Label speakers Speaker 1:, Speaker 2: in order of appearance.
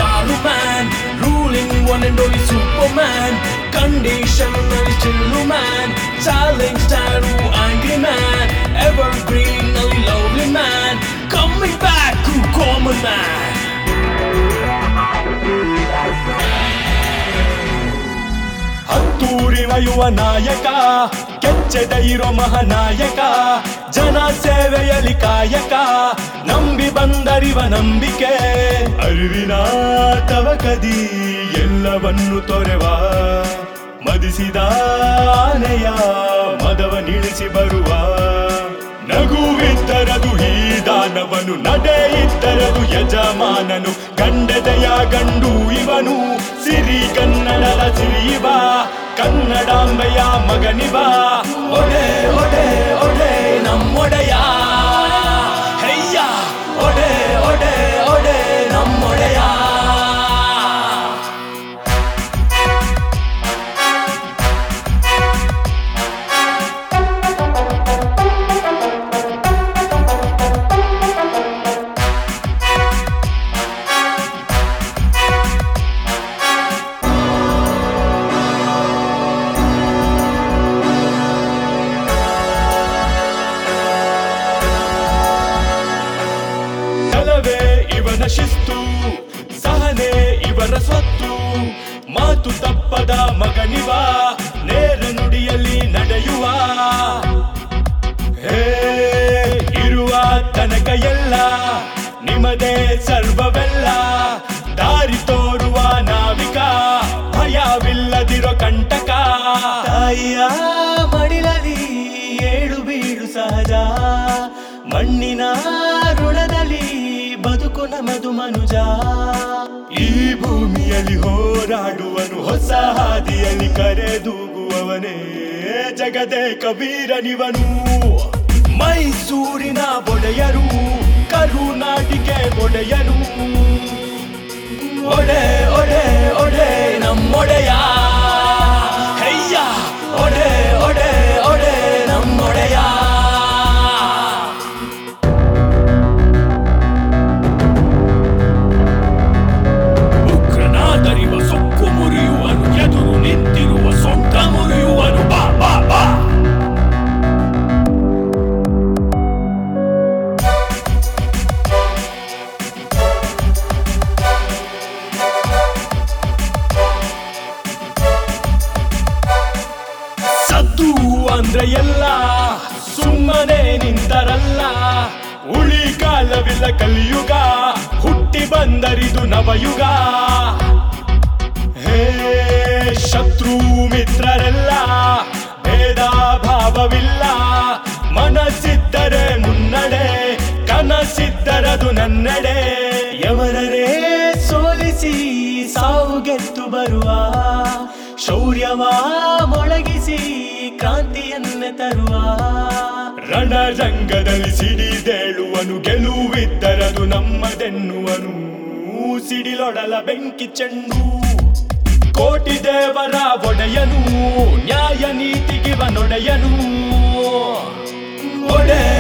Speaker 1: Saruman Ruling one and only Superman Condition ನಲ್ಲಿ ಚಿಲ್ಲು man Challenge star angry man Evergreen ನಲ್ಲಿ lovely man Coming back to common man
Speaker 2: ಹತ್ತೂರಿನ ಯುವ ನಾಯಕ ಕೆಚ್ಚೆದ ಇರೋ ಮಹಾನಾಯಕ ಜನ ಸೇವೆಯಲ್ಲಿ ಕಾಯಕ ನಂಬಿ ಬಂದರಿವ ನಂಬಿಕೆ ಅರಿವಿನ ತವಕದಿ ಎಲ್ಲವನ್ನು ತೊರೆವ ಮದಿಸಿದ ಆನೆಯ ಮದವ ನಿಳಿಸಿ ಬರುವ ನಗುವಿದ್ದರದು ಈ ದಾನವನು ನಡೆ ಇದ್ದರದು ಯಜಮಾನನು ಗಂಡದಯ ಗಂಡು ಇವನು ಸಿರಿ ಕನ್ನಡದ ಸಿರಿವ ಕನ್ನಡಾಂಬೆಯ ಮಗನಿವ
Speaker 1: ಒಡೆ ಒಡೆ ಒಡೆ ನಮ್ಮೊಡೆಯ ಹೆಯ್ಯ ಒಡೆ ಒಡೆ ಒಡೆ ನಮ್ಮೊಡೆಯ
Speaker 2: ಛಲವೇ ಇವನ ಶಿಸ್ತು ಸಹನೆ ಇವರ ಸ್ವತ್ತು ಮಾತು ತಪ್ಪದ ಮಗನಿವ ನೇರ ನುಡಿಯಲ್ಲಿ ನಡೆಯುವ ಹೇ ಇರುವ ತನಕ ಎಲ್ಲ ನಿಮದೇ ಸರ್ವವೆಲ್ಲ ದಾರಿ ತೋರುವ ನಾವಿಕ ಭಯವಿಲ್ಲದಿರೋ ಕಂಟಕ ತಾಯಿಯ ಮಡಿಲಲ್ಲಿ ಏಳು ಬೀಳು ಸಹಜ ಮಣ್ಣಿನ ಋಣದಲ್ಲಿ ಬದುಕು ನಮದು ಮನುಜ ಈ ಭೂಮಿಯಲ್ಲಿ ಹೋರಾಡುವನು ಹೊಸ ಹಾದಿಯಲ್ಲಿ ಕರೆದೂಗುವವನೇ ಜಗದೇ ಕಬೀರನಿವನು ಮೈಸೂರಿನ ಒಡೆಯರು ಕರುನಾಟಿಗೆ ಒಡೆಯರು
Speaker 1: ಒಡೆ ಒಡೆ ಒಡೆ ನಮ್ಮೊಡೆಯ ಹೆಯ್ಯ ಒಡೆ ಒಡೆ ಒಡೆ ನಮ್ಮೊಡೆಯ ಉಗ್ರನಾದರಿವ ಸೊಕ್ಕು ಮುರಿಯುವನು ಎದುರು ನಿಂತಿರುವ ಸೊಂಟ ಮುರಿಯುವನು ಬಾ ಬಾ ಬಾ
Speaker 2: ಸದ್ದು ಅಂದ್ರೆ ಎಲ್ಲ ಸುಮ್ಮನೆ ನಿಂತರಲ್ಲ ಉಳಿಗಾಲವಿಲ್ಲ ಕಲಿಯುಗ ಹುಟ್ಟಿ ಬಂದರಿದು ನವಯುಗ ಹೇ ಶತ್ರು ಮಿತ್ರರೆಲ್ಲ ಭೇದ ಭಾವವಿಲ್ಲ ಮನಸ್ಸಿದ್ದರೆ ಮುನ್ನಡೆ ಕನಸಿದ್ದರದು ನನ್ನೆಡೆ ಯವರರೇ ಸೋಲಿಸಿ ಸಾವು ಗೆದ್ದು ಬರುವ ಶೌರ್ಯವ ಮೊಳಗಿಸಿ ಕ್ರಾಂತಿಯನ್ನೇ ತರುವ ರಣರಂಗದಲ್ಲಿ ಸಿಡಿದೇಳುವನು ಗೆಲುವಿದ್ದರದು ನಮ್ಮದೆನ್ನುವನು ಸಿಡಿಲೊಡಲ ಬೆಂಕಿ ಚೆಂಡು ಕೋಟಿ ದೇವರ ಒಡೆಯನು ನ್ಯಾಯ ನೀತಿಗಿವ ನೊಡೆಯನು
Speaker 1: ಒಡೆ